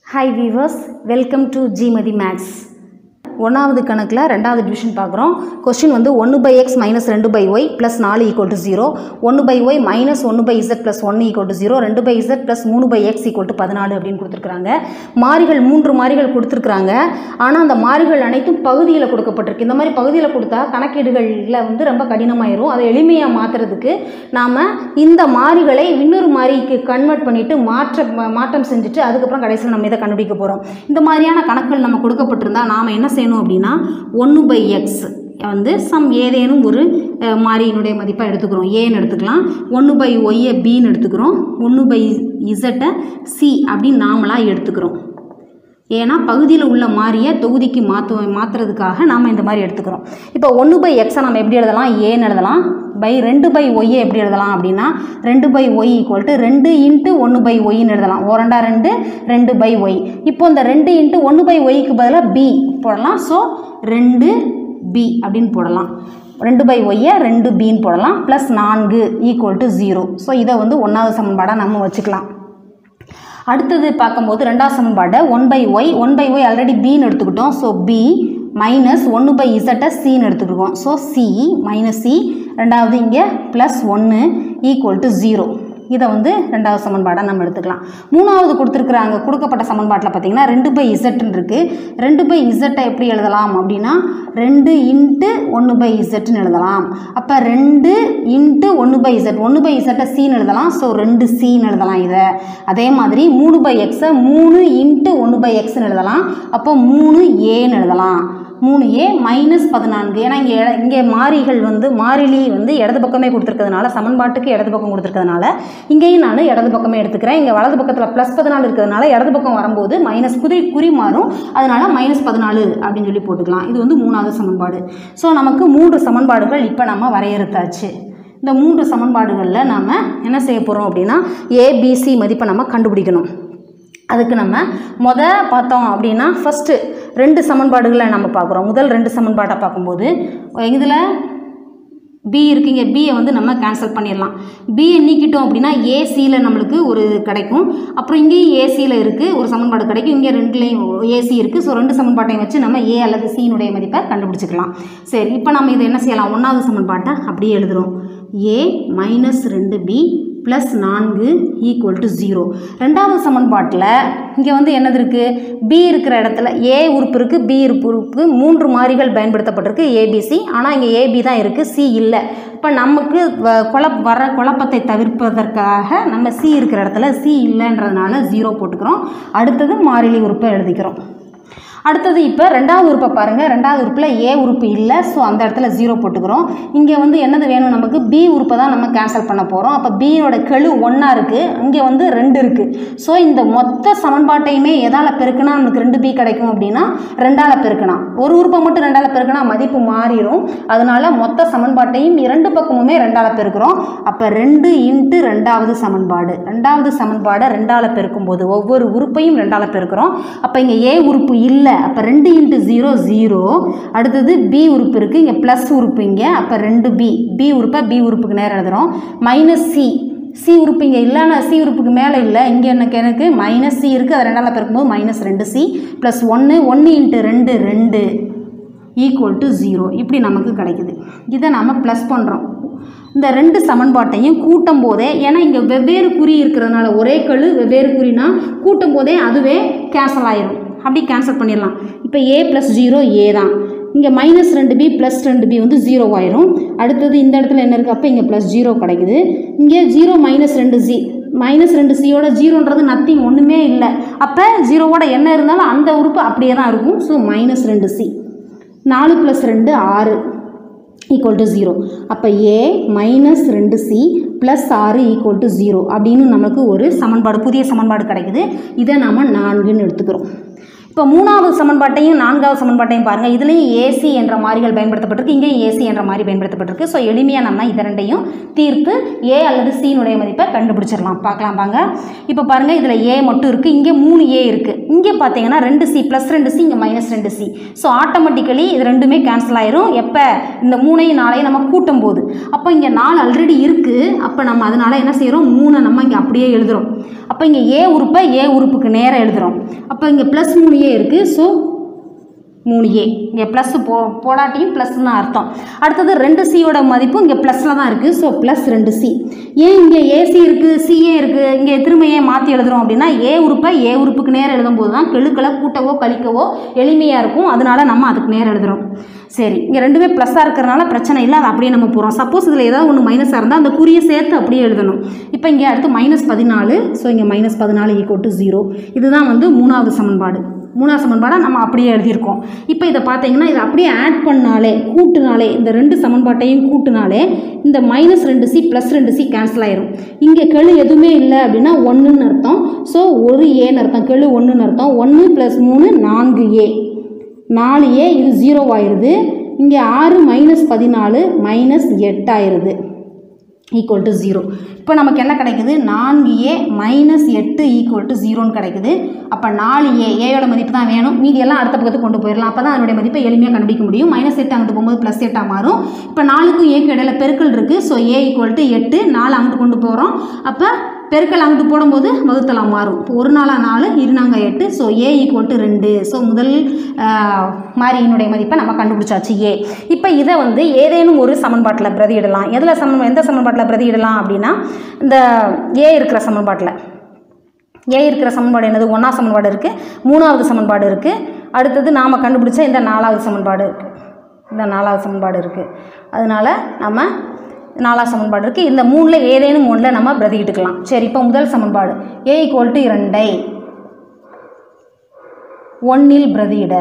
Hi viewers welcome to ஜிமதி maths ஒன்றாவது கணக்கில் ரெண்டாவது டிவிஷன் பார்க்குறோம் கொஸ்டின் வந்து ஒன்று பை எக்ஸ் மைனஸ் ரெண்டு பை ஒய் ப்ளஸ் நாலு ஈக்குவல் டு ஜீரோ ஒன்று பை ஒய் மைனஸ் ஒன்று பை இசட் ப்ளஸ் ஒன்று ஈக்குவல் டு ஜீரோ ரெண்டு பை இசட் ப்ளஸ் மூணு பை எக்ஸ் ஈக்குவல் டு பதினாலு அப்படின்னு கொடுத்துருக்காங்க மாறிகள் மூன்று மாறிகள் கொடுத்துருக்குறாங்க ஆனால் அந்த மாறிகள் அனைத்தும் பகுதியில் கொடுக்கப்பட்டிருக்கு இந்த மாதிரி பகுதியில் கொடுத்தா கணக்கீடுகளில் வந்து ரொம்ப கடினமாயிரும் அதை எளிமையாக மாற்றுறதுக்கு நாம் இந்த மாறிகளை இன்னொரு மாறிக்கு கன்வெர்ட் பண்ணிவிட்டு மாற்ற மா- மாற்றம் செஞ்சுட்டு அதுக்கப்புறம் கடைசியில் நம்ம இதை கண்டுபிடிக்க போகிறோம் இந்த மாதிரியான கணக்குகள் நம்ம கொடுக்கப்பட்டிருந்தா நாம் என்ன செய்யணும் அப்படின்னா ஒன்று பை எக்ஸ் வந்து சம் ஏதேனும் ஒரு அஹ், மாறியினுடைய மதிப்பாக எடுத்துக்கிறோம் ஏன்னு எடுத்துக்கலாம் ஒன்று பை ஒய்யை பின்னு எடுத்துக்கிறோம் ஒன்று பை இசட்டை சி அப்படின்னு நாமளாக எடுத்துக்கிறோம் ஏன்னா பகுதியில் உள்ள மாறியை தொகுதிக்கு மாற்று மாற்றுறதுக்காக நாம் இந்த மாதிரி எடுத்துக்கிறோம் இப்போ ஒன்று பை எக்ஸை நம்ம எப்படி எழுதலாம் ஏன்னு எழுதலாம் பை ரெண்டு பை ஒய்யை எப்படி எழுதலாம் அப்படின்னா ரெண்டு பை ஒய் ஈக்குவல் டு ரெண்டு இன்ட்டு ஒன்று பை ஒய்ன்னு எழுதலாம் ஓ ரெண்டா ரெண்டு ரெண்டு பை ஒய் இப்போ இந்த ரெண்டு இன்ட்டு ஒன்று பை ஒய்க்கு பதிலாக பி போடலாம் ஸோ ரெண்டு பி அப்படின்னு போடலாம் ரெண்டு பை ஒய்யை ரெண்டு பின்னு போடலாம் ப்ளஸ் நான்கு ஈக்குவல் டு ஜீரோ ஸோ இதை வந்து ஒன்றாவது சமன்பாடாக நம்ம வச்சுக்கலாம் அடுத்தது பார்க்கும்போது ரெண்டாவது சமன்பாடை one by y one by y already பின்னு எடுத்துக்கிட்டோம் ஸோ பி மைனஸ் ஒன்று பை இசட்டை சின்னு எடுத்துக்கிடுவோம் ஸோ சி மைனஸ் சி ரெண்டாவது இங்கே ப்ளஸ் ஒன்று ஈக்குவல் டு ஜீரோ இதை வந்து ரெண்டாவது சமன்பாடாக நம்ம எடுத்துக்கலாம் மூணாவது கொடுத்துருக்குறாங்க கொடுக்கப்பட்ட சமன்பாட்டில் பார்த்தீங்கன்னா ரெண்டு பை இசட்னு இருக்குது ரெண்டு பை இசட்டை எப்படி எழுதலாம் அப்படின்னா ரெண்டு இன்ட்டு ஒன்று பை இசட்னு எழுதலாம் அப்போ ரெண்டு இன்ட்டு ஒன்று பை இசட் ஒன்று பை இசட்டை சின்னு எழுதலாம் ஸோ ரெண்டு சின்னு எழுதலாம் இதை அதே மாதிரி மூணு பை எக்ஸை மூணு இன்ட்டு ஒன்று பை எக்ஸ்னு எழுதலாம் அப்போ மூணு ஏன்னு எழுதலாம் மூணு ஏ மைனஸ் பதினான்கு ஏன்னா இங்கே இங்கே மாறிகள் வந்து மாறிலி வந்து இடது பக்கமே கொடுத்துருக்கிறதுனால சமன்பாட்டுக்கு இடது பக்கம் கொடுத்துருக்கிறதுனால இங்கேயும் நான் இடது பக்கமே எடுத்துக்கிறேன் இங்கே வலது பக்கத்தில் ப்ளஸ் பதினாலு இருக்கிறதுனால இடது பக்கம் வரும்போது மைனஸ் குறி குறி மாறும் அதனால மைனஸ் பதினாலு அப்படின்னு சொல்லி போட்டுக்கலாம் இது வந்து மூணாவது சமன்பாடு ஸோ நமக்கு மூன்று சமன்பாடுகள் இப்போ நம்ம வரையறுத்தாச்சு இந்த மூன்று சமன்பாடுகளில் நாம் என்ன செய்ய போகிறோம் அப்படின்னா ஏபிசி மதிப்பை நம்ம கண்டுபிடிக்கணும் அதுக்கு நம்ம முத பார்த்தோம் அப்படின்னா ஃபஸ்ட்டு ரெண்டு சமன்பாடுகளை நம்ம பார்க்குறோம் முதல் ரெண்டு சமன்பாட்டை பார்க்கும்போது இதில் பி இருக்குங்க பியை வந்து நம்ம கேன்சல் பண்ணிடலாம் பியை நீக்கிட்டோம் அப்படின்னா ஏசியில் நம்மளுக்கு ஒரு கிடைக்கும் அப்புறம் இங்கேயும் ஏசியில் இருக்குது ஒரு சமன்பாடு கிடைக்கும் இங்கே ரெண்டுலேயும் ஏசி இருக்குது ஸோ ரெண்டு சமன்பாட்டையும் வச்சு நம்ம ஏ அல்லது சியினுடைய மதிப்பை கண்டுபிடிச்சிக்கலாம் சரி இப்போ நம்ம இதை என்ன செய்யலாம் ஒன்றாவது சமன்பாட்டை அப்படியே எழுதுகிறோம் ஏ மைனஸ் ரெண்டு பி ப்ளஸ் நான்கு ஈக்குவல் டு ஜீரோ ரெண்டாவது சமன்பாட்டில் இங்கே வந்து என்னது இருக்குது பி இருக்கிற இடத்துல ஏ உறுப்பு இருக்குது பி உறுப்பு இருக்கு மூன்று மாறிகள் பயன்படுத்தப்பட்டிருக்கு ஏபிசி ஆனால் இங்கே ஏபி தான் இருக்குது சி இல்லை இப்போ நமக்கு வ- குழப் வர குழப்பத்தை தவிர்ப்பதற்காக நம்ம சி இருக்கிற இடத்துல சி இல்லைன்றதுனால ஜீரோ போட்டுக்கிறோம் அடுத்தது மாறிலி உறுப்பை எழுதிக்கிறோம் அடுத்தது இப்போ ரெண்டாவது உறுப்பை பாருங்கள் ரெண்டாவது உறுப்பில் ஏ உறுப்பு இல்லை ஸோ அந்த இடத்துல ஜீரோ போட்டுக்கிறோம் இங்கே வந்து என்னது வேணும் நமக்கு பி உறுப்பை தான் நம்ம கேன்சல் பண்ண போகிறோம் அப்போ பியோட கெழு ஒன்றா இருக்குது இங்கே வந்து ரெண்டு இருக்குது ஸோ இந்த மொத்த சமன்பாட்டையுமே எதால் பெருக்குனா நமக்கு ரெண்டு பி கிடைக்கும் அப்படின்னா ரெண்டால் பெருக்கணும் ஒரு உறுப்பை மட்டும் ரெண்டால் பெருக்கினா மதிப்பு மாறிடும் அதனால மொத்த சமன்பாட்டையும் இரண்டு பக்கமுமே ரெண்டால் பெருக்கிறோம் அப்போ ரெண்டு இன்ட்டு ரெண்டாவது சமன்பாடு ரெண்டாவது சமன்பாடை ரெண்டால் பெருக்கும்போது ஒவ்வொரு உறுப்பையும் ரெண்டால் பெருக்கிறோம் அப்போ இங்கே ஏ உறுப்பு இல்லை அப்போ ரெண்டு இன்ட்டு ஜீரோ ஜீரோ அடுத்தது பி உறுப்பு இருக்குது இங்கே ப்ளஸ் உறுப்பு இங்கே அப்போ ரெண்டு பி பி உறுப்பை பி உறுப்புக்கு நேரம் எழுதுகிறோம் மைனஸ் சி சி உறுப்பு இங்கே இல்லைன்னா சி உறுப்புக்கு மேலே இல்லை இங்கே எனக்கு எனக்கு மைனஸ் சி இருக்குது அது ரெண்டால் பெருக்கும்போது மைனஸ் ரெண்டு சி ப்ளஸ் ஒன்று ஒன்று இன்ட்டு ரெண்டு ரெண்டு ஈக்குவல் டு ஜீரோ இப்படி நமக்கு கிடைக்குது இதை நம்ம ப்ளஸ் பண்ணுறோம் இந்த ரெண்டு சமன்பாட்டையும் கூட்டும் போதே ஏன்னா இங்கே வெவ்வேறு குறி இருக்கிறதுனால ஒரே கழு வெவ்வேறு குறினா கூட்டும் போதே அதுவே கேன்சல் ஆயிரும் அப்படி கேன்சல் பண்ணிடலாம் இப்போ ஏ ப்ளஸ் ஜீரோ ஏ தான் இங்கே மைனஸ் ரெண்டு பி ப்ளஸ் ரெண்டு பி வந்து ஜீரோ ஆயிரும் அடுத்தது இந்த இடத்துல என்ன இருக்குது அப்போ இங்கே ப்ளஸ் ஜீரோ கிடைக்குது இங்கே ஜீரோ மைனஸ் ரெண்டு ஜி மைனஸ் ரெண்டு சியோட ஜீரோன்றது நத்திங் ஒன்றுமே இல்லை அப்போ ஜீரோவோட என்ன இருந்தாலும் அந்த உறுப்பு அப்படியே தான் இருக்கும் ஸோ மைனஸ் ரெண்டு சி நாலு ப்ளஸ் ரெண்டு ஆறு ஈக்குவல் டு ஜீரோ அப்போ ஏ மைனஸ் ரெண்டு சி ப்ளஸ் ஆறு ஈக்குவல் டு ஜீரோ அப்படின்னு நமக்கு ஒரு சமன்பாடு புதிய சமன்பாடு கிடைக்குது இதை நாம் நான்குன்னு எடுத்துக்கிறோம் இப்போ மூணாவது சமன்பாட்டையும் நான்காவது சமன்பாட்டையும் பாருங்கள் இதுலேயும் ஏசி என்ற மாறிகள் பயன்படுத்தப்பட்டிருக்கு இங்கேயும் ஏசி என்ற மாறி பயன்படுத்தப்பட்டிருக்கு ஸோ எளிமையாக நம்ம இதை ரெண்டையும் தீர்த்து ஏ அல்லது சியினுடைய மதிப்பை கண்டுபிடிச்சிடலாம் பார்க்கலாம் பாங்க இப்போ பாருங்கள் இதில் ஏ மட்டும் இருக்குது இங்கே மூணு ஏ இருக்குது இங்கே பார்த்தீங்கன்னா ரெண்டு சி ப்ளஸ் ரெண்டு சி இங்கே மைனஸ் ரெண்டு சி ஸோ ஆட்டோமேட்டிக்கலி இது ரெண்டுமே கேன்சல் ஆயிரும் எப்போ இந்த மூணையும் நாளையும் நம்ம கூட்டும் போது அப்போ இங்கே நாலு ஆல்ரெடி இருக்குது அப்போ நம்ம அதனால என்ன செய்கிறோம் மூணை நம்ம இங்கே அப்படியே எழுதுகிறோம் அப்போ இங்கே ஏ உறுப்பை ஏ உறுப்புக்கு நேராக எழுதுகிறோம் அப்போ இங்கே ப்ளஸ் மூணு ஏ இருக்குது ஸோ மூணு ஏ இங்கே ப்ளஸ் போ போடாட்டியும் ப்ளஸ்னு அர்த்தம் அடுத்தது ரெண்டு சியோட மதிப்பும் இங்கே ப்ளஸில் தான் இருக்குது ஸோ ப்ளஸ் ரெண்டு சி ஏன் இங்கே ஏசி இருக்குது சிஏ இருக்குது இங்கே திரும்ப ஏன் மாற்றி எழுதுறோம் அப்படின்னா ஏ உறுப்பை ஏ உறுப்புக்கு நேரம் எழுதும்போது தான் கெழுக்களை கூட்டவோ கழிக்கவோ எளிமையாக இருக்கும் அதனால நம்ம அதுக்கு நேரம் எழுதுகிறோம் சரி இங்கே ரெண்டுமே ப்ளஸ்ஸாக இருக்கிறனால பிரச்சனை இல்லை அதை அப்படியே நம்ம போகிறோம் சப்போஸ் இதில் ஏதாவது ஒன்று மைனஸாக இருந்தால் அந்த குறியை சேர்த்து அப்படியே எழுதணும் இப்போ இங்கே அடுத்து மைனஸ் பதினாலு ஸோ இங்கே மைனஸ் பதினாலு ஈக்குவல் டு ஜீரோ இதுதான் வந்து மூணாவது சமன்பாடு மூணாவது சமன்பாடை நம்ம அப்படியே எழுதியிருக்கோம் இப்போ இதை பார்த்தீங்கன்னா இதை அப்படியே ஆட் பண்ணாலே கூட்டுனாலே இந்த ரெண்டு சமன்பாட்டையும் கூட்டுனாலே இந்த மைனஸ் ரெண்டு சி ப்ளஸ் ரெண்டு சி கேன்சல் ஆயிரும் இங்கே கெழு எதுவுமே இல்லை அப்படின்னா ஒன்றுன்னு அர்த்தம் ஸோ ஒரு ஏன்னு அர்த்தம் கெழு ஒன்றுன்னு அர்த்தம் ஒன்று ப்ளஸ் மூணு நான்கு ஏ நாலு ஏ இது ஜீரோ ஆயிடுது இங்கே ஆறு மைனஸ் பதினாலு மைனஸ் எட்டாயிருது ஈக்குவல் டு ஜீரோ இப்போ நமக்கு என்ன கிடைக்குது நான்கு ஏ மைனஸ் எட்டு ஈக்குவல் டு ஜீரோன்னு கிடைக்குது அப்போ நாலு ஏ ஏயோட மதிப்பு தான் வேணும் மீதி எல்லாம் அடுத்த பக்கத்துக்கு கொண்டு போயிடலாம் அப்போ தான் அதனுடைய மதிப்பை எளிமையாக கண்டுபிடிக்க முடியும் மைனஸ் எட்டு அங்கிட்டு போகும்போது ப்ளஸ் எட்டாக மாறும் இப்போ நாலுக்கும் ஏக்கு இடையில பெருக்கல் இருக்குது ஸோ ஏ ஈக்குவல் டு எட்டு நாலு அங்கிட்டு கொண்டு போகிறோம் அப்போ பெருக்கல் அங்கிட்டு போடும்போது வகுத்தலாம் மாறும் இப்போ ஒரு நாளா நாலு இருநாங்க எட்டு ஸோ ஏ ஈக்குவல் டு ரெண்டு ஸோ முதல் ஆஹ், மாறியினுடைய மதிப்பை நம்ம கண்டுபிடிச்சாச்சு ஏ இப்போ இதை வந்து ஏதேனும் ஒரு சமன்பாட்டில் பிரதியிடலாம் எதில் சமன் எந்த சமன்பாட்டில் பிரதியிடலாம் அப்படின்னா இந்த ஏ இருக்கிற சமன்பாட்டில் ஏ இருக்கிற சமன்பாடு என்னது ஒன்றாம் சமன்பாடு இருக்குது மூணாவது சமன்பாடு இருக்குது அடுத்தது நாம் கண்டுபிடிச்ச இந்த நாலாவது சமன்பாடு இருக்குது இந்த நாலாவது சமன்பாடு இருக்குது அதனால நம்ம நாலாவது சமன்பாடு இருக்குது இந்த மூணில் ஏதேனும் ஒன்றில் நம்ம பிரதியிட்டுக்கலாம் சரி இப்போ முதல் சமன்பாடு ஏ ஈக்குவல் டு இரண்டை ஒன்னில் பிரதியிட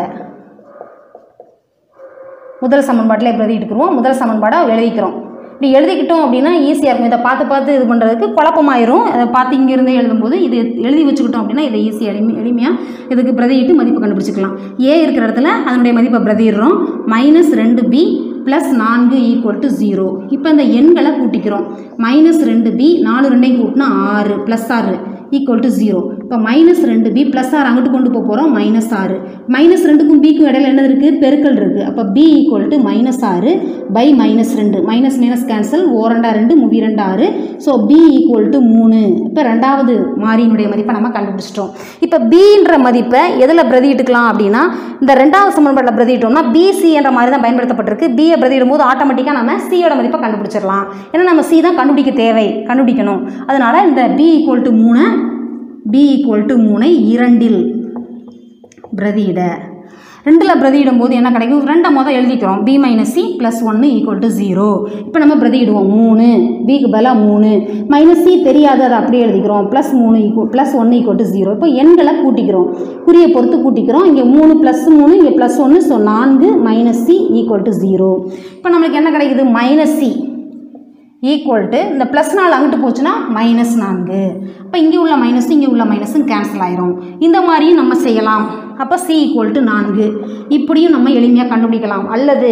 முதல் சமன்பாட்டில் பிரதியிட்டுக்குருவோம் முதல் சமன்பாடை எழுதிக்கிறோம் இப்படி எழுதிக்கிட்டோம் அப்படின்னா ஈஸியாக இருக்கும் இதை பார்த்து பார்த்து இது பண்ணுறதுக்கு குழப்பமாயிரும் அதை பார்த்து இங்கேருந்தே எழுதும்போது இது எழுதி வச்சுக்கிட்டோம் அப்படின்னா இதை ஈஸியாக எளிமை எளிமையாக இதுக்கு பிரதியிட்டு மதிப்பு கண்டுபிடிச்சிக்கலாம் ஏ இருக்கிற இடத்துல அதனுடைய மதிப்பை பிரதியிடுறோம் மைனஸ் ரெண்டு பி ப்ளஸ் நான்கு ஈக்குவல் டு ஜீரோ இப்போ இந்த எண்களை கூட்டிக்கிறோம் மைனஸ் ரெண்டு பி நாலு ரெண்டையும் கூட்டினா ஆறு ப்ளஸ் ஆறு ஈக்குவல் டு ஜீரோ இப்போ மைனஸ் ரெண்டு பி ப்ளஸ் ஆறு அங்கிட்டு கொண்டு போக போகிறோம் மைனஸ் ஆறு மைனஸ் ரெண்டுக்கும் பிக்கும் இடையில என்னது இருக்குது பெருக்கல் இருக்குது அப்போ பி ஈக்குவல் டு மைனஸ் ஆறு பை மைனஸ் ரெண்டு மைனஸ் மைனஸ் கேன்சல் ஓரண்டா ரெண்டு முவி ரெண்டு ஆறு ஸோ பி ஈக்குவல் டு மூணு இப்போ ரெண்டாவது மாறியினுடைய மதிப்பை நம்ம கண்டுபிடிச்சிட்டோம் இப்போ பின்ற மதிப்பை எதில் பிரதியிட்டுக்கலாம் அப்படின்னா இந்த ரெண்டாவது சமன்பாட்டில் பிரதியிட்டோம்னா பிசி என்ற மாதிரி தான் பயன்படுத்தப்பட்டிருக்கு பியை பிரதியிடும் போது ஆட்டோமேட்டிக்காக நம்ம சியோட மதிப்பை கண்டுபிடிச்சிடலாம் ஏன்னா நம்ம சி தான் கண்டுபிடிக்க தேவை கண்டுபிடிக்கணும் அதனால இந்த பி ஈக்குவல் டு மூணு பி ஈக்குவல் டு மூணை இரண்டில் பிரதியிட ரெண்டில் பிரதியிடும் போது என்ன கிடைக்கும் ரெண்டை மொதல் எழுதிக்கிறோம் பி மைனஸ் சி ப்ளஸ் ஒன்று ஈக்குவல் டு ஜீரோ இப்போ நம்ம பிரதியிடுவோம் மூணு பிக்கு பதிலாக மூணு மைனஸ் சி தெரியாது அதை அப்படியே எழுதிக்கிறோம் ப்ளஸ் மூணு ஈக்குவல் ப்ளஸ் ஒன்று ஈக்குவல் டு ஜீரோ இப்போ எண்களை கூட்டிக்கிறோம் குறியை பொறுத்து கூட்டிக்கிறோம் இங்கே மூணு ப்ளஸ் மூணு இங்கே ப்ளஸ் ஒன்று ஸோ நான்கு minus c equal to zero இப்போ நம்மளுக்கு என்ன கிடைக்குது மைனஸ் சி ஈக்குவல் டு இந்த ப்ளஸ் நாலு அங்கிட்டு போச்சுன்னா மைனஸ் நான்கு அப்போ இங்கே உள்ள மைனஸ் இங்கே உள்ள மைனஸும் கேன்சல் ஆயிரும் இந்த மாதிரியும் நம்ம செய்யலாம் அப்போ சி ஈக்குவல் டு நான்கு இப்படியும் நம்ம எளிமையாக கண்டுபிடிக்கலாம் அல்லது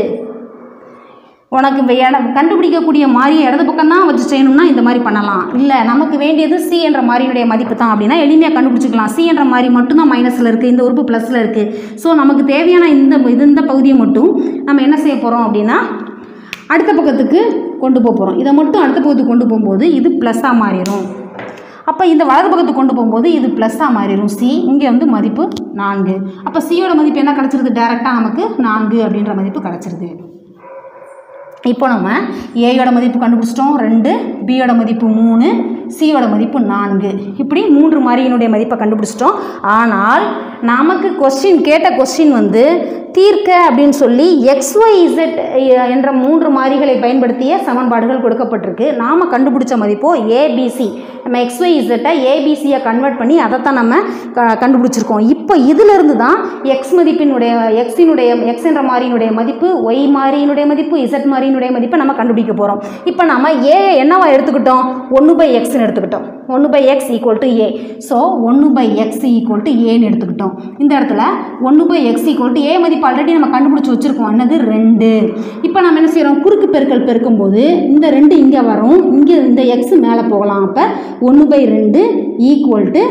உனக்கு வே- இட கண்டுபிடிக்கக்கூடிய மாதிரியை இடது பக்கம் தான் வச்சு செய்யணும்னா இந்த மாதிரி பண்ணலாம் இல்லை நமக்கு வேண்டியது சி என்ற மாதிரியுடைய மதிப்பு தான் அப்படின்னா எளிமையாக கண்டுபிடிச்சிக்கலாம் சி என்ற மாதிரி மட்டும்தான் மைனஸில் இருக்குது இந்த உறுப்பு ப்ளஸில் இருக்குது ஸோ நமக்கு தேவையான இந்த இது இந்த பகுதியை மட்டும் நம்ம என்ன செய்ய போகிறோம் அப்படின்னா அடுத்த பக்கத்துக்கு கொண்டு போக போகிறோம் இதை மட்டும் அடுத்த பக்கத்துக்கு கொண்டு போகும்போது இது ப்ளஸ்ஸாக மாறிடும் அப்போ இந்த வலது பக்கத்துக்கு கொண்டு போகும்போது இது ப்ளஸ்ஸாக மாறிடும் சி இங்கே வந்து மதிப்பு நான்கு அப்போ சியோட மதிப்பு என்ன கிடச்சிருது டேரெக்டாக நமக்கு நான்கு அப்படின்ற மதிப்பு கிடச்சிருது இப்போ நம்ம ஏயோட மதிப்பு கண்டுபிடிச்சிட்டோம் ரெண்டு பியோட மதிப்பு மூணு சியோட மதிப்பு நான்கு இப்படி மூன்று மாறியினுடைய மதிப்பை கண்டுபிடிச்சிட்டோம் ஆனால் நமக்கு கொஸ்டின் கேட்ட கொஸ்டின் வந்து தீர்க்க அப்படின்னு சொல்லி XYZ என்ற மூன்று மாறிகளை பயன்படுத்திய சமன்பாடுகள் கொடுக்கப்பட்டிருக்கு நாம் கண்டுபிடிச்ச மதிப்போ ஏபிசி நம்ம எக்ஸ்ஒய்இசட்டை ஏபிசியை கன்வெர்ட் பண்ணி அதைத்தான் நம்ம க கண்டுபிடிச்சிருக்கோம் இப்போ இதிலிருந்து தான் எக்ஸ் மதிப்பினுடைய எக்ஸினுடைய எக்ஸ் என்ற மாறியினுடைய மதிப்பு ஒய் மாறியினுடைய மதிப்பு இசட் மாறியினுடைய மதிப்பை நம்ம கண்டுபிடிக்க போகிறோம் இப்போ நம்ம ஏ என்னவா எடுத்துக்கிட்டோம் ஒன்று பை எக்ஸ்னு எடுத்துக்கிட்டோம் ஒன்று by x equal to a so ஒன்று பை எக்ஸ் ஈக்குவல் டு ஏன்னு எடுத்துக்கிட்டோம் இந்த இடத்துல ஒன்று by x equal to a மதிப்பு ஆல்ரெடி நம்ம கண்டுபிடிச்சி வச்சுருக்கோம் என்னது ரெண்டு இப்போ நம்ம என்ன செய்கிறோம் குறுக்கு பெருக்கல் பெருக்கும்போது இந்த ரெண்டு இங்கே வரும் இங்கே இந்த எக்ஸ் மேலே போகலாம் அப்போ ஒன்று பை ரெண்டு ஈக்குவல் டு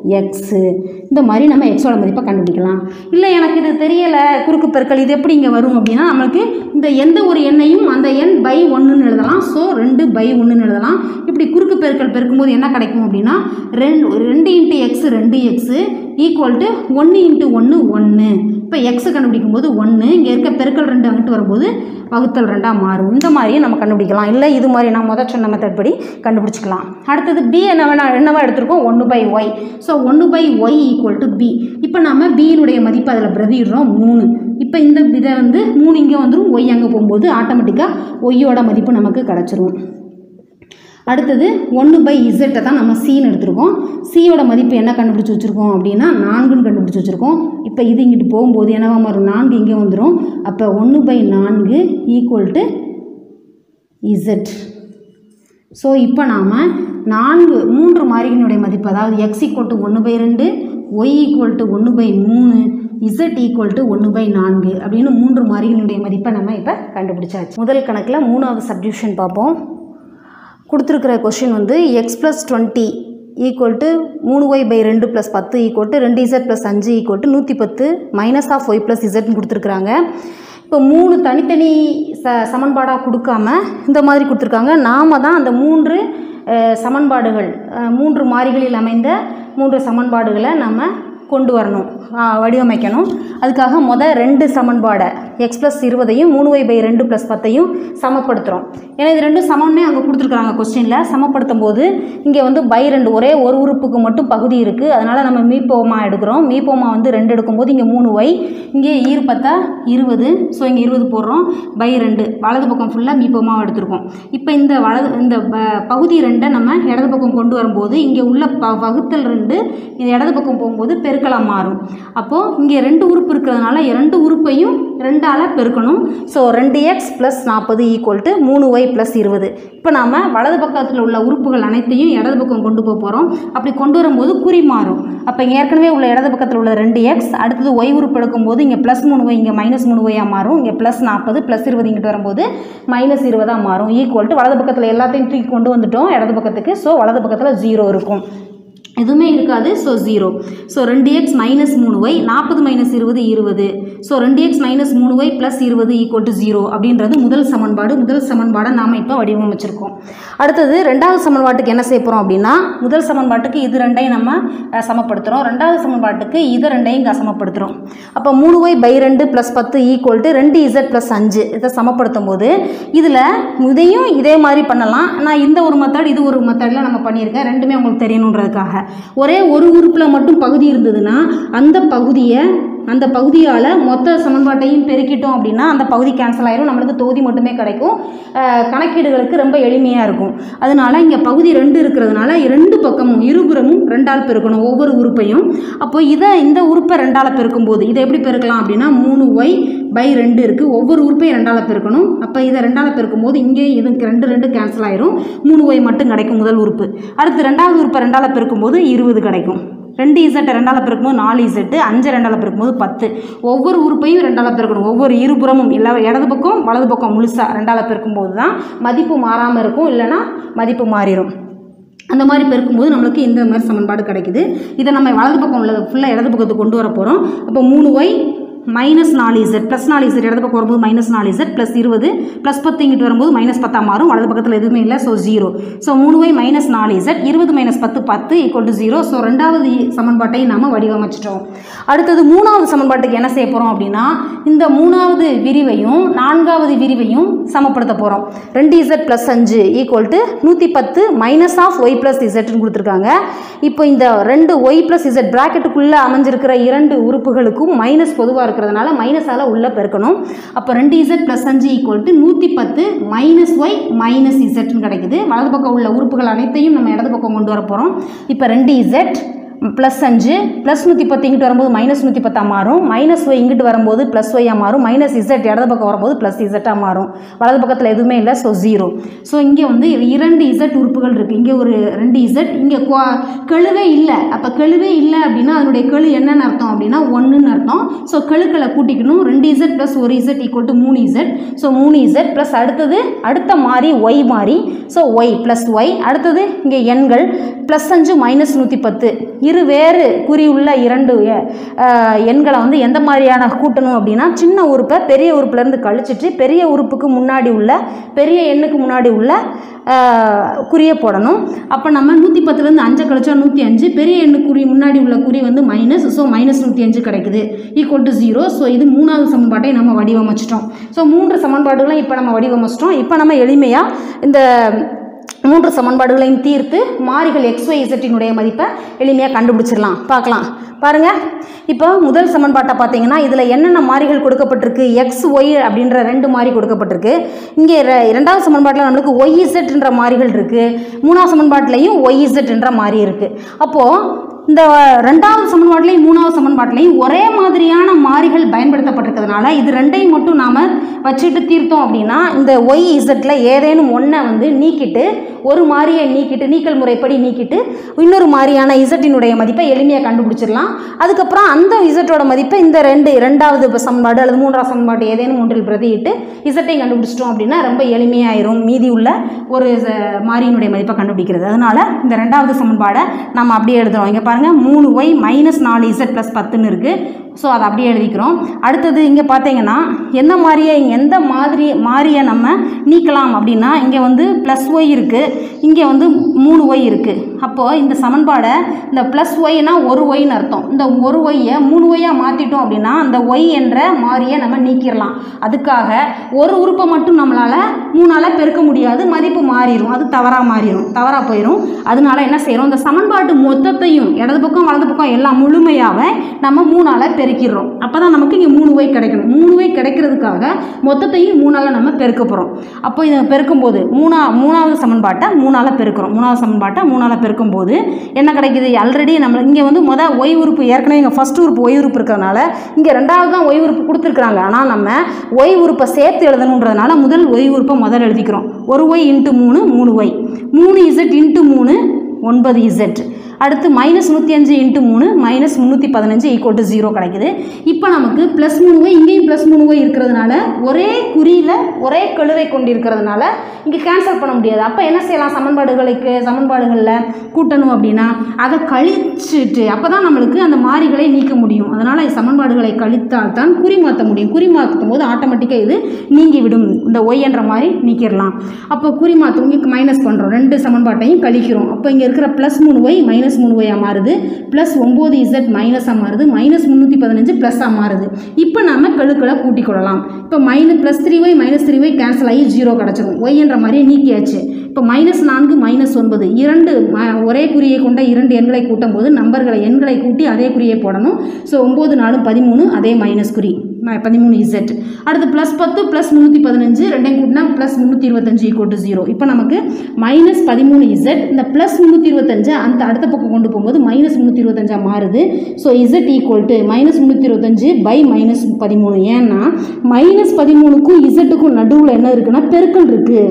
எக்ஸு இந்த மாதிரி நம்ம எக்ஸோட மதிப்பை கண்டுபிடிக்கலாம் இல்லை எனக்கு இது தெரியலை குறுக்கு பெருக்கல் இது எப்படி இங்கே வரும் அப்படின்னா நம்மளுக்கு இந்த எந்த ஒரு எண்ணையும் அந்த எண் பை ஒன்றுன்னு எழுதலாம் ஸோ ரெண்டு பை ஒன்றுன்னு எழுதலாம் இப்படி குறுக்கு பெருக்கல் பெருக்கும்போது என்ன கிடைக்கும் அப்படின்னா ரெண்டு ரெண்டு இன்ட்டு எக்ஸ் ரெண்டு எக்ஸு ஈக்குவல் டு ஒன்று இன்ட்டு ஒன்று ஒன்று இப்போ எக்ஸை கண்டுபிடிக்கும் போது ஒன்று இங்கே இருக்க பெருக்கல் ரெண்டு அங்கிட்டு வரும்போது வகுத்தல் ரெண்டாக மாறும் இந்த மாதிரியே நம்ம கண்டுபிடிக்கலாம் இல்லை இது மாதிரி நான் முதல் சொன்ன மெத்தட் படி கண்டுபிடிச்சிக்கலாம் அடுத்தது பி என்ன வேணா என்னவா எடுத்திருக்கோம் ஒன்று பை ஒய் ஸோ ஒன்று by y equal to b இப்போ நம்ம பியினுடைய மதிப்பு அதில் பிரதிடுறோம் மூணு இப்போ இந்த இதை வந்து மூணு இங்கே வந்துடும் ஒய் அங்கே போகும்போது ஆட்டோமேட்டிக்காக ஒய்யோட மதிப்பு நமக்கு கிடச்சிரும் அடுத்தது ஒன்று பை இசட்டை தான் நம்ம சீன்னு எடுத்திருக்கோம் சியோட மதிப்பு என்ன கண்டுபிடிச்சி வச்சுருக்கோம் அப்படின்னா நான்குன்னு கண்டுபிடிச்சி வச்சுருக்கோம் இப்போ இது இங்கிட்டு போகும்போது என்னவா மாறும் நான்கு இங்கே வந்துடும் அப்போ ஒன்று பை நான்கு ஈக்குவல் டு இசட் ஸோ இப்போ நாம் நான்கு மூன்று மாறிகளினுடைய மதிப்பு அதாவது எக்ஸ் ஈக்குவல் டு ஒன்று பை ரெண்டு ஒய் ஈக்குவல் டு ஒன்று பை மூணு இசட் ஈக்குவல் டு ஒன்று பை நான்கு அப்படின்னு மூன்று மாறிகளினுடைய மதிப்பை நம்ம இப்போ கண்டுபிடிச்சாச்சு முதல் கணக்கில் மூணாவது சப்டிவிஷன் பார்ப்போம் கொடுத்துருக்கிற கொஷின் வந்து x plus twenty equal to மூணு ஒய் பை ரெண்டு ப்ளஸ் பத்து ஈக்குவல் டு ரெண்டு இசட் ப்ளஸ் அஞ்சு ஈக்குவல் டு நூற்றி பத்து மைனஸ் ஆஃப் ஒய் ப்ளஸ் இசட்னு கொடுத்துருக்குறாங்க இப்போ மூணு தனித்தனி ச சமன்பாடாக கொடுக்காம இந்த மாதிரி கொடுத்துருக்காங்க நாம தான் அந்த மூன்று அஹ், சமன்பாடுகள் அஹ், மூன்று மாறிகளில் அமைந்த மூன்று சமன்பாடுகளை நம்ம கொண்டு வரணும் ஆ, வடிவமைக்கணும் அதுக்காக மொதல் ரெண்டு சமன்பாடை எக்ஸ் ப்ளஸ் இருபதையும் மூணு ஒய் பை ரெண்டு ப்ளஸ் பத்தையும் சமப்படுத்துகிறோம் ஏன்னா இது ரெண்டும் சமம்னே அங்கே கொடுத்துருக்குறாங்க கொஸ்டினில் சமப்படுத்தும் போது இங்கே வந்து பை ரெண்டு ஒரே ஒரு உறுப்புக்கு மட்டும் பகுதி இருக்குது அதனால் நம்ம மீப்போமா எடுக்கிறோம் மீப்போமா வந்து ரெண்டு எடுக்கும்போது இங்கே மூணு ஒய் இங்கே ஈர் பத்தா இருபது ஸோ இங்கே இருபது போடுறோம் பை ரெண்டு வலது பக்கம் ஃபுல்லாக மீப்போமாவை எடுத்திருக்கோம் இப்போ இந்த வலது இந்த ப- பகுதி ரெண்டை நம்ம இடது பக்கம் கொண்டு வரும்போது இங்கே உள்ள ப வகுத்தல் ரெண்டு இது இடது பக்கம் போகும்போது பெருக்கலாம் மாறும் அப்போது இங்கே ரெண்டு உறுப்பு இருக்கிறதுனால ரெண்டு உறுப்பையும் ரெண்டால் பெருக்கணும் ஸோ ரெண்டு எக்ஸ் ப்ளஸ் நாற்பது ஈக்குவல் டு மூணு ஒய் ப்ளஸ் இருபது இப்போ நாம் வலது பக்கத்தில் உள்ள உறுப்புகள் அனைத்தையும் இடது பக்கம் கொண்டு போக போகிறோம் அப்படி கொண்டு வரும்போது குறி மாறும் அப்போ இங்கே ஏற்கனவே உள்ள இடது பக்கத்தில் உள்ள ரெண்டு எக்ஸ் அடுத்தது ஒய் உறுப்பு எடுக்கும்போது இங்கே ப்ளஸ் மூணு ஒய் இங்கே மைனஸ் மூணு ஒய்யாக மாறும் இங்கே ப்ளஸ் நாற்பது ப்ளஸ் இருபது இங்கிட்டு வரும்போது மைனஸ் இருபதாக மாறும் ஈக்குவல் டு வலது பக்கத்தில் எல்லாத்தையும் தூக்கி கொண்டு வந்துட்டோம் இடது பக்கத்துக்கு ஸோ வலது பக்கத்தில் ஜீரோ இருக்கும் எதுவுமே இருக்காது ஸோ ஜீரோ ஸோ ரெண்டு எக்ஸ் மைனஸ் மூணு ஒய் நாற்பது மைனஸ் இருபது இருபது ஸோ ரெண்டு எக்ஸ் மைனஸ் மூணு ஒய் ப்ளஸ் இருபது ஈக்குவல் டு ஜீரோ அப்படின்றது முதல் சமன்பாடு முதல் சமன்பாடை நாம் இப்போ வடிவமைச்சிருக்கோம் அடுத்தது ரெண்டாவது சமன்பாட்டுக்கு என்ன செய்ய போகிறோம் அப்படின்னா முதல் சமன்பாட்டுக்கு இது ரெண்டையும் நம்ம அஹ், சமப்படுத்துகிறோம் ரெண்டாவது சமன்பாட்டுக்கு இது ரெண்டையும் இங்கே சமப்படுத்துகிறோம் அப்போ மூணு ஒய் பை ரெண்டு ப்ளஸ் பத்து ஈக்குவல் டு ரெண்டு இசட் ப்ளஸ் அஞ்சு இதை சமப்படுத்தும் போது இதில் இதையும் இதே மாதிரி பண்ணலாம் நான் இந்த ஒரு மெத்தட் இது ஒரு மெத்தடில் நம்ம பண்ணியிருக்கேன் ரெண்டுமே உங்களுக்கு தெரியணுன்றதுக்காக ஒரே ஒரு உறுப்பில் மட்டும் பகுதி இருந்ததுன்னா அந்த பகுதியை அந்த பகுதியால் மொத்த சமன்பாட்டையும் பெருக்கிட்டோம் அப்படின்னா அந்த பகுதி கேன்சல் ஆயிரும் நம்மளுக்கு தொகுதி மட்டுமே கிடைக்கும் அஹ், கணக்கீடுகளுக்கு ரொம்ப எளிமையாக இருக்கும் அதனால இங்கே பகுதி ரெண்டு இருக்கிறதுனால ரெண்டு பக்கமும் இருபுறமும் ரெண்டால் பெருக்கணும் ஒவ்வொரு உறுப்பையும் அப்போ இதை இந்த உறுப்பை ரெண்டால் பெருக்கும்போது இதை எப்படி பெருக்கலாம் அப்படின்னா மூணு ஒய் பை ரெண்டு இருக்குது ஒவ்வொரு உறுப்பையும் ரெண்டால் பெருக்கணும் அப்போ இதை ரெண்டால் பெருக்கும்போது இங்கே இதுக்கு ரெண்டு ரெண்டு கேன்சல் ஆயிரும் மூணு ஒய் மட்டும் கிடைக்கும் முதல் உறுப்பு அடுத்து ரெண்டாவது உறுப்பை ரெண்டால் பெருக்கும்போது இருபது கிடைக்கும் ரெண்டு இசட்டை ரெண்டால் பெருக்கும்போது நாலு இசட்டு அஞ்சு ரெண்டால் பெருக்கும்போது பத்து ஒவ்வொரு உறுப்பையும் ரெண்டால் பெருக்கணும் ஒவ்வொரு இருபுறமும் எல்லா இடது பக்கம் வலது பக்கம் முழுசாக ரெண்டால் பெருக்கும்போது தான் மதிப்பு மாறாமல் இருக்கும் இல்லைன்னா மதிப்பு மாறிடும் அந்த மாதிரி பெருக்கும்போது நம்மளுக்கு இந்த மாதிரி சமன்பாடு கிடைக்குது இதை நம்ம வலது பக்கம் உள்ளது ஃபுல்லாக இடது பக்கத்துக்கு கொண்டு வர போகிறோம் அப்போ மூணு ஒய் மைனஸ் நாலு இசட் ப்ளஸ் நாலு இசட் இடது பக்கம் வரும்போது மைனஸ் நாலு இசட் ப்ளஸ் இருபது ப்ளஸ் பத்து இங்கிட்டு வரும்போது மைனஸ் பத்தா மாறும் வலது பக்கத்தில் எதுவுமே இல்லை ஸோ ஜீரோ ஸோ மூணு ஒய் மைனஸ் நாலு இசட் இருபது மைனஸ் பத்து பத்து ஈக்குவல் டு ஜீரோ ஸோ ரெண்டாவது இ- சமன்பாட்டை நாம் வடிவமைச்சிட்டோம் அடுத்தது மூணாவது சமன்பாட்டுக்கு என்ன செய்ய போகிறோம் அப்படின்னா இந்த மூணாவது விரிவையும் நான்காவது விரிவையும் சமப்படுத்த போகிறோம் ரெண்டு இசட் ப்ளஸ் அஞ்சு ஈக்குவல் டு நூற்றி பத்து மைனஸ் ஆஃப் ஒய் ப்ளஸ் இசட்னு கொடுத்துருக்காங்க இப்போ இந்த ரெண்டு ஒய் ப்ளஸ் இசட் ப்ராக்கெட்டுக்குள்ளே அமைஞ்சிருக்கிற இரண்டு உறுப்புகளுக்கும் மைனஸ் பொதுவாக இருக்கிறதுனால மைனஸால் உள்ளே பெருக்கணும் அப்போ ரெண்டு இசட் ப்ளஸ் அஞ்சு ஈக்குவல் டு நூற்றி பத்து மைனஸ் ஒய் மைனஸ் இசட்னு கிடைக்குது வலது பக்கம் உள்ள உறுப்புகள் அனைத்தையும் நம்ம இடது பக்கம் கொண்டு வர போகிறோம் இப்போ ரெண்டு இசட் ப்ளஸ் அஞ்சு ப்ளஸ் நூற்றி பத்து இங்கிட்டு வரும்போது மைனஸ் நூற்றி பத்தாக மாறும் மைனஸ் ஒய் இங்கிட்டு வரும்போது ப்ளஸ் ஒய்யாக மாறும் மைனஸ் இசட் இடது பக்கம் வரும்போது ப்ளஸ் இசட்டாக மாறும் வலது பக்கத்தில் எதுவுமே இல்லை ஸோ ஜீரோ ஸோ இங்கே வந்து இரண்டு இசட் உறுப்புகள் இருக்குது இங்கே ஒரு ரெண்டு இசட் இங்கே கெழுவே இல்லை அப்போ கெழுவே இல்லை அப்படின்னா அதனுடைய கெழு என்னன்னு அர்த்தம் அப்படின்னா ஒன்றுன்னு அர்த்தம் ஸோ கெழுக்களை கூட்டிக்கணும் ரெண்டு இசட் ப்ளஸ் ஒரு இசட் ஈக்குவல் டு மூணு இசட் ஸோ மூணு இசட் ப்ளஸ் அடுத்தது அடுத்த மாறி ஒய் மாறி ஸோ ஒய் ப்ளஸ் ஒய் அடுத்தது இங்கே எண்கள் ப்ளஸ் அஞ்சு மைனஸ் நூற்றி பத்து இரு வேறு குறி உள்ள இரண்டு அஹ், எண்களை வந்து எந்த மாதிரியான கூட்டணும் அப்படின்னா சின்ன உறுப்பை பெரிய உறுப்புலேருந்து கழிச்சிட்டு பெரிய உறுப்புக்கு முன்னாடி உள்ள பெரிய எண்ணுக்கு முன்னாடி உள்ள அஹ், குறியை போடணும் அப்போ நம்ம நூற்றி பத்துலேருந்து அஞ்சை கழிச்சா நூற்றி அஞ்சு பெரிய எண்ணு குறி முன்னாடி உள்ள குறி வந்து மைனஸ் ஸோ மைனஸ் நூற்றி அஞ்சு கிடைக்குது ஈக்குவல் டு ஜீரோ ஸோ இது மூணாவது சமன்பாட்டை நம்ம வடிவமைச்சிட்டோம் ஸோ மூன்று சமன்பாடுகளும் இப்போ நம்ம வடிவமைச்சிட்டோம் இப்போ நம்ம எளிமையாக இந்த மூன்று சமன்பாடுகளையும் தீர்த்து மாறிகள் எக்ஸ் ஒய் இசட்டினுடைய மதிப்பை எளிமையாக கண்டுபிடிச்சிடலாம் பார்க்கலாம் பாருங்கள் இப்போ முதல் சமன்பாட்டை பார்த்தீங்கன்னா இதில் என்னென்ன மாறிகள் கொடுக்கப்பட்டிருக்கு எக்ஸ் ஒய் அப்படின்ற ரெண்டு மாறி கொடுக்கப்பட்டிருக்கு இங்கே ரெ- இரண்டாவது சமன்பாட்டில் நம்மளுக்கு ஒய் இசட்ன்ற மாறிகள் இருக்குது மூணாவது சமன்பாட்டிலையும் ஒய் இசட்ன்ற மாறி இருக்குது அப்போது இந்த ரெண்டாவது சமன்பாட்டிலையும் மூணாவது சமன்பாட்டிலையும் ஒரே மாதிரியான மாறிகள் பயன்படுத்தப்பட்டிருக்கிறதுனால இது ரெண்டையும் மட்டும் நாம் வச்சுட்டு தீர்த்தோம் அப்படின்னா இந்த ஒய் இசட்டில் ஏதேனும் ஒன்றை வந்து நீக்கிட்டு ஒரு மாறியை நீக்கிட்டு நீக்கல் முறைப்படி நீக்கிட்டு இன்னொரு மாறியான இசட்டினுடைய மதிப்பை எளிமையாக கண்டுபிடிச்சிடலாம் அதுக்கப்புறம் அந்த இசட்டோட மதிப்பை இந்த ரெண்டு ரெண்டாவது இப்ப சமன்பாடு அல்லது மூன்றாவது சமன்பாடு ஏதேனும் ஒன்றில் பிரதியிட்டு இசட்டையும் கண்டுபிடிச்சிட்டோம் அப்படின்னா ரொம்ப எளிமையாயிரும் மீதி உள்ள ஒரு ச- மாறியினுடைய மதிப்பை கண்டுபிடிக்கிறது அதனால இந்த ரெண்டாவது சமன்பாடை நம்ம அப்படியே எழுதுறோம் இங்கே பாருங்கள் மூணு ஒய் மைனஸ் நாலு இசட் ப்ளஸ் பத்துன்னு இருக்குது ஸோ அதை அப்படியே எழுதிக்கிறோம் அடுத்தது இங்கே பார்த்தீங்கன்னா எந்த மாதிரியை எந்த மாதிரி மாறியை நம்ம நீக்கலாம் அப்படின்னா இங்கே வந்து ப்ளஸ் ஒய் இருக்குது இங்கே வந்து மூணு ஒய் இருக்குது அப்போது இந்த சமன்பாடை இந்த ப்ளஸ் ஒய்னா ஒரு ஒய்னு அர்த்தம் இந்த ஒரு ஒய்யை மூணு ஒய்யாக மாற்றிட்டோம் அப்படின்னா அந்த ஒய் என்ற மாறியை நம்ம நீக்கிடலாம் அதுக்காக ஒரு உறுப்பை மட்டும் நம்மளால் மூணால் பெருக்க முடியாது மதிப்பு மாறிடும் அது தவறாக மாறிடும் தவறாக போயிடும் அதனால என்ன செய்கிறோம் இந்த சமன்பாட்டு மொத்தத்தையும் இடது பக்கம் வலது பக்கம் எல்லாம் முழுமையாகவே நம்ம மூணால் பெருக்கிடுறோம் அப்போ தான் நமக்கு இங்கே மூணு ஒய் கிடைக்கணும் மூணு ஒய் கிடைக்கிறதுக்காக மொத்தத்தையும் மூணால் நம்ம பெருக்க போகிறோம் அப்போ இதை பெருக்கும்போது மூணா மூணாவது சமன்பாட்டை மூணால் பெருக்கிறோம் மூணாவது சமன்பாட்டை மூணால் பெருக்கும்போது என்ன கிடைக்குது ஆல்ரெடி நம்ம இங்கே வந்து மொதல் ஒய் உறுப்பு ஏற்கனவே இங்கே ஃபஸ்ட் உறுப்பு ஒய் உறுப்பு இருக்கிறதுனால இங்கே ரெண்டாவது தான் ஒய் உறுப்பு கொடுத்துருக்குறாங்க ஆனால் நம்ம ஒய் உறுப்பை சேர்த்து எழுதணுன்றதுனால முதல் ஒய் உறுப்பை முதல் எழுதிக்கிறோம் ஒரு ஒய் இன்ட்டு மூணு மூணு ஒய் மூணு இசட் இன்ட்டு மூணு ஒன்பது இசட் அடுத்து மைனஸ் நூற்றி அஞ்சு இன்ட்டு மூணு மைனஸ் முந்நூற்றி பதினஞ்சு ஈக்குவல் டு ஜீரோ கிடைக்குது இப்போ நமக்கு ப்ளஸ் மூணு ஒய் இங்கேயும் ப்ளஸ் மூணு ஒய் இருக்கிறதுனால ஒரே குறியில் ஒரே கழுவை கொண்டிருக்கிறதுனால இங்கே கேன்சல் பண்ண முடியாது அப்போ என்ன செய்யலாம் சமன்பாடுகளுக்கு சமன்பாடுகளில் கூட்டணும் அப்படின்னா அதை கழிச்சிட்டு அப்போ தான் நம்மளுக்கு அந்த மாறிகளை நீக்க முடியும் அதனால் சமன்பாடுகளை கழித்தால் தான் குறி மாற்ற முடியும் குறி மாற்றும் போது ஆட்டோமேட்டிக்காக இது நீங்கிவிடும் இந்த ஒய் என்ற மாதிரி நீக்கிடலாம் அப்போ குறி மாற்றும் இங்கே மைனஸ் பண்ணுறோம் ரெண்டு சமன்பாட்டையும் கழிக்கிறோம் அப்போ இங்கே இருக்கிற ப்ளஸ் மூணு ஒய் மைனஸ் மூணு ஒய்யாக மாறுது ப்ளஸ் ஒம்பது இசட் மைனஸாக மாறுது மைனஸ் முந்நூற்றி பதினஞ்சு ப்ளஸ்ஸாக மாறுது இப்போ நம்ம கெழுக்களை கூட்டிக் கொள்ளலாம் இப்போ minus plus three y minus three y cancel ஆகி ஜீரோ கிடச்சிரும் ஒய் என்ற மாதிரியே நீக்கியாச்சு இப்போ மைனஸ் நான்கு மைனஸ் ஒன்பது இரண்டு ம- ஒரே குறியை கொண்ட இரண்டு எண்களை கூட்டும் போது நம்பர்களை எண்களை கூட்டி அதே குறியை போடணும் ஸோ ஒம்பது நாலும் பதிமூணு அதே மைனஸ் குறி ம- பதிமூணு இசட் அடுத்து ப்ளஸ் பத்து ப்ளஸ் முந்நூற்றி பதினஞ்சு ரெண்டையும் கூட்டினா ப்ளஸ் முந்நூற்றி இருபத்தஞ்சு ஈக்குவல் டு ஜீரோ இப்போ நமக்கு மைனஸ் பதிமூணு இசட் இந்த ப்ளஸ் முந்நூற்றி இருபத்தஞ்சு அந்த அடுத்த பக்கம் கொண்டு போகும்போது மைனஸ் முந்நூற்றி இருபத்தஞ்சா மாறுது so z equal to minus முந்நூற்றி இருபத்தஞ்சு பை மைனஸ் பதிமூணு ஏன்னா மைனஸ் பதிமூணுக்கும் இசட்டுக்கும் நடுவில் என்ன இருக்குன்னா பெருக்கல் இருக்குது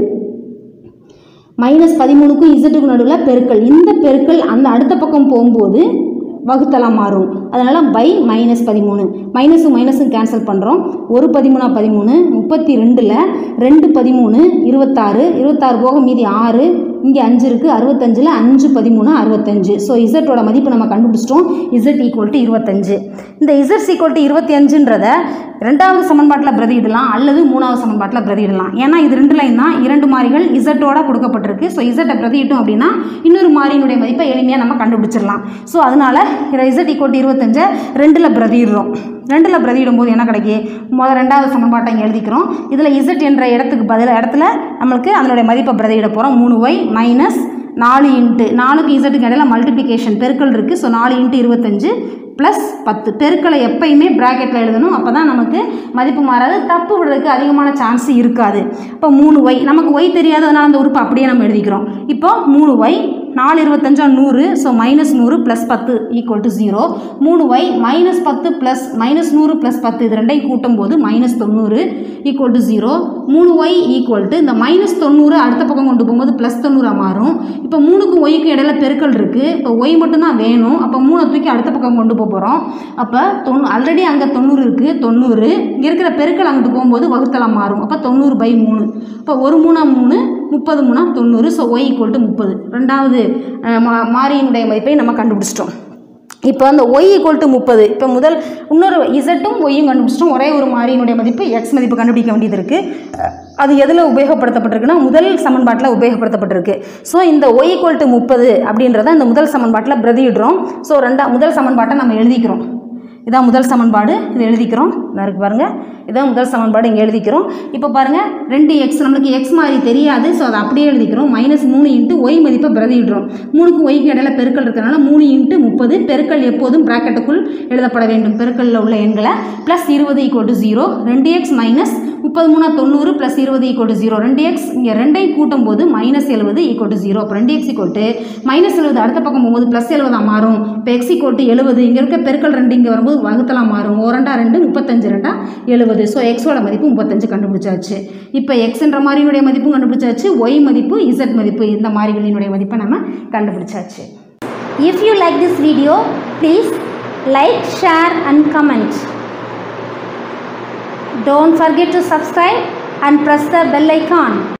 மைனஸ் பதிமூணுக்கும் இசட்டுக்கும் நடுவில் பெருக்கல் இந்த பெருக்கல் அந்த அடுத்த பக்கம் போகும்போது வகுத்தலாம் மாறும் அதனால் பை மைனஸ் பதிமூணு மைனஸும் மைனஸும் கேன்சல் பண்ணுறோம் ஒரு பதிமூணா பதிமூணு முப்பத்தி ரெண்டில் ரெண்டு பதிமூணு இருபத்தாறு இருபத்தாறு போக மீதி ஆறு இங்கே அஞ்சு இருக்குது அறுபத்தஞ்சில் அஞ்சு பதிமூணு அறுபத்தஞ்சு ஸோ இசட்டோட மதிப்பு நம்ம கண்டுபிடிச்சிட்டோம் இசட் ஈக்குவல் டு இருபத்தஞ்சு இந்த இசட் ஈக்குவல் டு இருபத்தி அஞ்சுன்றத ரெண்டாவது சமன்பாட்டில் பிரதியிடலாம் அல்லது மூணாவது சமன்பாட்டில் பிரதியிடலாம் ஏன்னா இது ரெண்டு லைன் தான் இரண்டு மாறிகள் இசட்டோட கொடுக்கப்பட்டிருக்கு ஸோ இசட்டை பிரதியிட்டோம் அப்படின்னா இன்னொரு மாறியினுடைய மதிப்பை எளிமையாக நம்ம கண்டுபிடிச்சிடலாம் ஸோ அதனால இசட் ஈக்குவல் டு இருபத்தஞ்சை ரெண்டில் பிரதியிடுறோம் ரெண்டில் பிரதியிடும் போது என்ன கிடைக்கும் முதல் ரெண்டாவது சமன்பாட்டை இங்கே எழுதிக்கிறோம் இதில் இசட் என்ற இடத்துக்கு பதில் இடத்துல நம்மளுக்கு அதனுடைய மதிப்பை பிரதியிட போகிறோம் மூணு ஒய் மைனஸ் நாலு இன்ட்டு நாலுக்கு இசட்டுக்கு இடையில மல்டிப்ளிகேஷன் பெருக்கல் இருக்குது ஸோ நாலு இன்ட்டு இருபத்தஞ்சு ப்ளஸ் பத்து பெருக்களை எப்பயுமே ப்ராக்கெட்டில் எழுதணும் அப்போ தான் நமக்கு மதிப்பு மாறாது தப்பு விடுறதுக்கு அதிகமான சான்ஸ் இருக்காது இப்போ மூணு ஒய் நமக்கு ஒய் தெரியாததுனால அந்த உறுப்பு அப்படியே நம்ம எழுதிக்கிறோம் இப்போ மூணு ஒய் நாலு இருபத்தஞ்சா நூறு ஸோ மைனஸ் நூறு ப்ளஸ் பத்து ஈக்குவல் டு ஜீரோ மூணு ஒய் மைனஸ் பத்து ப்ளஸ் மைனஸ் நூறு ப்ளஸ் பத்து இது ரெண்டையும் கூட்டும் போது மைனஸ் தொண்ணூறு ஈக்குவல் டு ஜீரோ மூணு ஒய் ஈக்குவல் டு இந்த மைனஸ் தொண்ணூறு அடுத்த பக்கம் கொண்டு போகும்போது ப்ளஸ் தொண்ணூறாக மாறும் இப்போ மூணுக்கும் ஒய்க்கும் இடையில பெருக்கல் இருக்குது இப்போ ஒய் மட்டும்தான் வேணும் அப்போ மூணை தூக்கி அடுத்த பக்கம் கொண்டு போக போகிறோம் அப்போ தொண்ணூ ஆல்ரெடி அங்கே தொண்ணூறு இருக்குது தொண்ணூறு இங்கே இருக்கிற பெருக்கல் அங்கிட்டு போகும்போது வகுத்தலாம் மாறும் அப்போ தொண்ணூறு பை மூணு இப்போ ஒரு மூணா மூணு முப்பது மூணா தொண்ணூறு ஸோ ஒய் ஈக்குவல் டு முப்பது ரெண்டாவது அஹ், மா மாறியினுடைய மதிப்பை நம்ம கண்டுபிடிச்சிட்டோம் இப்போ அந்த ஒய் ஈக்குவல் டு முப்பது இப்போ முதல் இன்னொரு இசட்டும் ஒய்யும் கண்டுபிடிச்சிட்டோம் ஒரே ஒரு மாறியினுடைய மதிப்பு எக்ஸ் மதிப்பு கண்டுபிடிக்க வேண்டியது இருக்குது அது எதில் உபயோகப்படுத்தப்பட்டிருக்குன்னா முதல் சமன்பாட்டில் உபயோகப்படுத்தப்பட்டிருக்கு ஸோ இந்த ஒய் ஈக்குவல் டு முப்பது அப்படின்றத அந்த முதல் சமன்பாட்டில் பிரதியிடுறோம் ஸோ ரெண்டா முதல் சமன்பாட்டை நம்ம எழுதிக்கிறோம் இதான் முதல் சமன்பாடு இது எழுதிக்கிறோம் இதா இருக்கு பாருங்கள் இதான் முதல் சமன்பாடு இங்கே எழுதிக்கிறோம் இப்போ பாருங்கள் ரெண்டு எக்ஸ் நம்மளுக்கு எக்ஸ் மாதிரி தெரியாது ஸோ அதை அப்படியே எழுதிக்கிறோம் மைனஸ் மூணு இன்ட்டு ஒய் மதிப்பை பிரதியிடுறோம் மூணுக்கும் ஒய்க்கு இடையில பெருக்கல் இருக்கிறனால மூணு இன்ட்டு முப்பது பெருக்கல் எப்போதும் ப்ராக்கெட்டுக்குள் எழுதப்பட வேண்டும் பெருக்கல்ல உள்ள எண்களை ப்ளஸ் இருபது ஈக்குவல் டு ஜீரோ ரெண்டு எக்ஸ் மைனஸ் முப்பது மூணா தொண்ணூறு ப்ளஸ் இருபது ஈக்குவல் டு ஜீரோ ரெண்டு எக்ஸ் இங்கே ரெண்டையும் கூட்டும் போது மைனஸ் எழுபது ஈக்குவல் டு ஜீரோ அப்போ ரெண்டு எக்ஸ் ஈக்குவல் டு மைனஸ் எழுபது அடுத்த பக்கம் போகும்போது ப்ளஸ் எழுபதா மாறும் இப்போ எக்ஸ் ஈக்குவல் டு எழுபது இங்கே இருக்க பெருக்கல் ரெண்டு இங்கே வரும்போது வகுத்தலாம் மாறும் ஓ ரெண்டா ரெண்டு முப்பத்தஞ்சு ரெண்டா எழுபது ஸோ எக்ஸோட மதிப்பு முப்பத்தஞ்சு கண்டுபிடிச்சாச்சு இப்போ எக்ஸ்ன்ற மாறியினுடைய மதிப்பும் கண்டுபிடிச்சாச்சு ஒய் மதிப்பு இசட் மதிப்பு இந்த மாறிகளினுடைய மதிப்பை நம்ம கண்டுபிடிச்சாச்சு If you like this video, please like, share and comment. Don't forget to subscribe and press the bell icon.